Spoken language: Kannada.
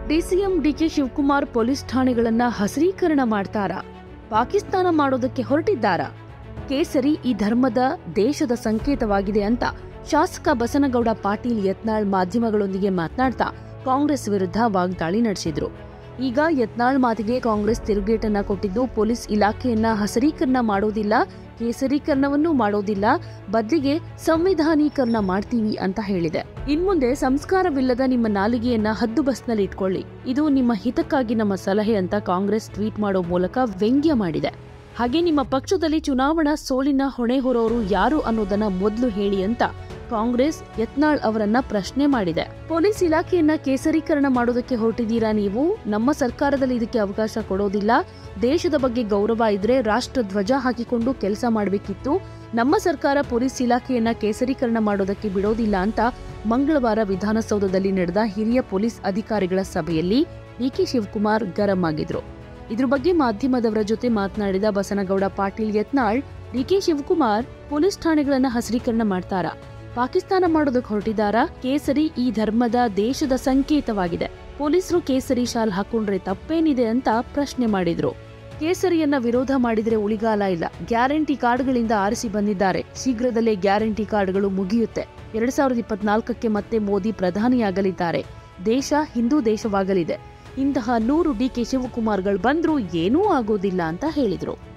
ಡಿಸಿಎಂ ಡಿಕೆ ಶಿವಕುಮಾರ್ ಪೊಲೀಸ್ ಠಾಣೆಗಳನ್ನ ಹಸಿರೀಕರಣ ಮಾಡ್ತಾರಾ ಪಾಕಿಸ್ತಾನ ಮಾಡೋದಕ್ಕೆ ಹೊರಟಿದ್ದಾರಾ ಕೇಸರಿ ಈ ಧರ್ಮದ ದೇಶದ ಸಂಕೇತವಾಗಿದೆ ಅಂತ ಶಾಸಕ ಬಸನಗೌಡ ಪಾಟೀಲ್ ಯತ್ನಾಳ್ ಮಾಧ್ಯಮಗಳೊಂದಿಗೆ ಮಾತನಾಡ್ತಾ ಕಾಂಗ್ರೆಸ್ ವಿರುದ್ಧ ವಾಗ್ದಾಳಿ ನಡೆಸಿದ್ರು ಈಗ ಯತ್ನಾಳ್ ಮಾತಿಗೆ ಕಾಂಗ್ರೆಸ್ ತಿರುಗೇಟನ್ನ ಕೊಟ್ಟಿದ್ದು ಪೊಲೀಸ್ ಇಲಾಖೆಯನ್ನ ಹಸಿರೀಕರಣ ಮಾಡೋದಿಲ್ಲ ಕೇಸರೀಕರಣವನ್ನೂ ಮಾಡೋದಿಲ್ಲ ಬದಲಿಗೆ ಸಂವಿಧಾನೀಕರಣ ಮಾಡ್ತೀವಿ ಅಂತ ಹೇಳಿದೆ ಇನ್ಮುಂದೆ ಸಂಸ್ಕಾರವಿಲ್ಲದ ನಿಮ್ಮ ನಾಲಿಗೆಯನ್ನ ಹದ್ದು ಬಸ್ನಲ್ಲಿ ಇಟ್ಕೊಳ್ಳಿ ಇದು ನಿಮ್ಮ ಹಿತಕ್ಕಾಗಿ ನಮ್ಮ ಸಲಹೆ ಅಂತ ಕಾಂಗ್ರೆಸ್ ಟ್ವೀಟ್ ಮಾಡೋ ಮೂಲಕ ವ್ಯಂಗ್ಯ ಮಾಡಿದೆ ಹಾಗೆ ನಿಮ್ಮ ಪಕ್ಷದಲ್ಲಿ ಚುನಾವಣಾ ಸೋಲಿನ ಹೊಣೆ ಹೊರೋರು ಯಾರು ಅನ್ನೋದನ್ನ ಮೊದಲು ಹೇಳಿ ಅಂತ ಕಾಂಗ್ರೆಸ್ ಯತ್ನಾಳ್ ಅವರನ್ನ ಪ್ರಶ್ನೆ ಮಾಡಿದೆ ಪೊಲೀಸ್ ಇಲಾಖೆಯನ್ನ ಕೇಸರೀಕರಣ ಮಾಡೋದಕ್ಕೆ ಹೊರಟಿದ್ದೀರಾ ನೀವು ನಮ್ಮ ಸರ್ಕಾರದಲ್ಲಿ ಇದಕ್ಕೆ ಅವಕಾಶ ಕೊಡೋದಿಲ್ಲ ದೇಶದ ಬಗ್ಗೆ ಗೌರವ ಇದ್ರೆ ರಾಷ್ಟ್ರ ಧ್ವಜ ಹಾಕಿಕೊಂಡು ಕೆಲಸ ಮಾಡಬೇಕಿತ್ತು ನಮ್ಮ ಸರ್ಕಾರ ಪೊಲೀಸ್ ಇಲಾಖೆಯನ್ನ ಕೇಸರೀಕರಣ ಮಾಡೋದಕ್ಕೆ ಬಿಡೋದಿಲ್ಲ ಅಂತ ಮಂಗಳವಾರ ವಿಧಾನಸೌಧದಲ್ಲಿ ನಡೆದ ಹಿರಿಯ ಪೊಲೀಸ್ ಅಧಿಕಾರಿಗಳ ಸಭೆಯಲ್ಲಿ ಡಿಕೆ ಶಿವಕುಮಾರ್ ಗರಂ ಆಗಿದ್ರು ಇದ್ರ ಬಗ್ಗೆ ಮಾಧ್ಯಮದವರ ಜೊತೆ ಮಾತನಾಡಿದ ಬಸನಗೌಡ ಪಾಟೀಲ್ ಯತ್ನಾಳ್ ಡಿಕೆ ಶಿವಕುಮಾರ್ ಪೊಲೀಸ್ ಠಾಣೆಗಳನ್ನ ಹಸಿರೀಕರಣ ಮಾಡ್ತಾರಾ ಪಾಕಿಸ್ತಾನ ಮಾಡೋದಕ್ಕೆ ಹೊರಟಿದ್ದಾರಾ ಕೇಸರಿ ಈ ಧರ್ಮದ ದೇಶದ ಸಂಕೇತವಾಗಿದೆ ಪೊಲೀಸರು ಕೇಸರಿ ಶಾಲ್ ಹಾಕೊಂಡ್ರೆ ತಪ್ಪೇನಿದೆ ಅಂತ ಪ್ರಶ್ನೆ ಮಾಡಿದ್ರು ಕೇಸರಿಯನ್ನ ವಿರೋಧ ಮಾಡಿದ್ರೆ ಉಳಿಗಾಲ ಇಲ್ಲ ಗ್ಯಾರಂಟಿ ಕಾರ್ಡ್ಗಳಿಂದ ಆರಿಸಿ ಬಂದಿದ್ದಾರೆ ಶೀಘ್ರದಲ್ಲೇ ಗ್ಯಾರಂಟಿ ಕಾರ್ಡ್ಗಳು ಮುಗಿಯುತ್ತೆ ಎರಡ್ ಸಾವಿರದ ಇಪ್ಪತ್ನಾಲ್ಕಕ್ಕೆ ಮತ್ತೆ ಮೋದಿ ಪ್ರಧಾನಿಯಾಗಲಿದ್ದಾರೆ ದೇಶ ಹಿಂದೂ ದೇಶವಾಗಲಿದೆ ಇಂತಹ ನೂರು ಡಿಕೆ ಶಿವಕುಮಾರ್ಗಳು ಬಂದ್ರೂ ಏನೂ ಆಗೋದಿಲ್ಲ ಅಂತ ಹೇಳಿದ್ರು